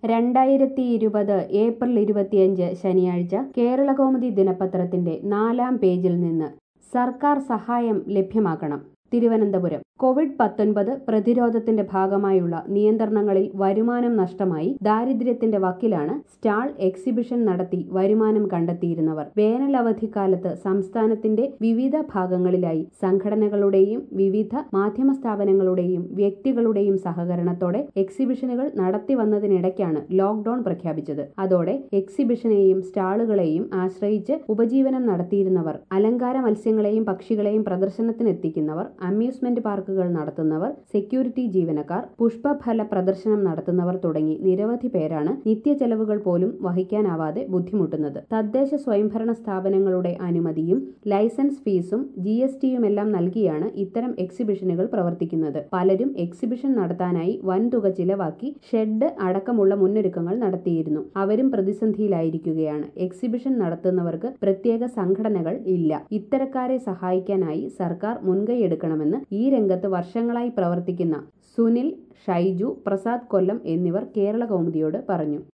രണ്ടായിരത്തി ഇരുപത് ഏപ്രിൽ ഇരുപത്തിയഞ്ച് ശനിയാഴ്ച കേരളകൗമുദി ദിനപത്രത്തിന്റെ നാലാം പേജിൽ നിന്ന് സർക്കാർ സഹായം ലഭ്യമാക്കണം തിരുവനന്തപുരം കോവിഡ് പത്തൊൻപത് പ്രതിരോധത്തിന്റെ ഭാഗമായുള്ള നിയന്ത്രണങ്ങളിൽ വരുമാനം നഷ്ടമായി ദാരിദ്ര്യത്തിന്റെ വക്കിലാണ് സ്റ്റാൾ എക്സിബിഷൻ നടത്തി വരുമാനം കണ്ടെത്തിയിരുന്നവർ വേനൽ അവധിക്കാലത്ത് സംസ്ഥാനത്തിന്റെ വിവിധ ഭാഗങ്ങളിലായി സംഘടനകളുടെയും വിവിധ മാധ്യമ സ്ഥാപനങ്ങളുടെയും വ്യക്തികളുടെയും സഹകരണത്തോടെ എക്സിബിഷനുകൾ നടത്തി വന്നതിനിടയ്ക്കാണ് ലോക്ഡൌൺ പ്രഖ്യാപിച്ചത് അതോടെ എക്സിബിഷനെയും സ്റ്റാളുകളെയും ആശ്രയിച്ച് ഉപജീവനം നടത്തിയിരുന്നവർ അലങ്കാര മത്സ്യങ്ങളെയും പക്ഷികളെയും പ്രദർശനത്തിനെത്തിക്കുന്നവർ അമ്യൂസ്മെന്റ് പാർക്കുകൾ നടത്തുന്നവർ സെക്യൂരിറ്റി ജീവനക്കാർ പുഷ്പഫല പ്രദർശനം നടത്തുന്നവർ തുടങ്ങി നിരവധി പേരാണ് നിത്യചെലവുകൾ പോലും വഹിക്കാനാവാതെ ബുദ്ധിമുട്ടുന്നത് തദ്ദേശ സ്വയംഭരണ സ്ഥാപനങ്ങളുടെ അനുമതിയും ലൈസൻസ് ഫീസും ജി എസ് ടിയുമെല്ലാം നൽകിയാണ് ഇത്തരം എക്സിബിഷനുകൾ പ്രവർത്തിക്കുന്നത് പലരും എക്സിബിഷൻ നടത്താനായി വൻതുക ചിലവാക്കി ഷെഡ് അടക്കമുള്ള മുന്നൊരുക്കങ്ങൾ നടത്തിയിരുന്നു അവരും പ്രതിസന്ധിയിലായിരിക്കുകയാണ് എക്സിബിഷൻ നടത്തുന്നവർക്ക് പ്രത്യേക സംഘടനകൾ ഇല്ല ഇത്തരക്കാരെ സഹായിക്കാനായി സർക്കാർ മുൻകൈയെടുക്കണമെന്ന് ഈ രംഗത്ത് വർഷങ്ങളായി പ്രവർത്തിക്കുന്ന സുനിൽ ഷൈജു പ്രസാദ് കൊല്ലം എന്നിവർ കേരള കൗമുദിയോട് പറഞ്ഞു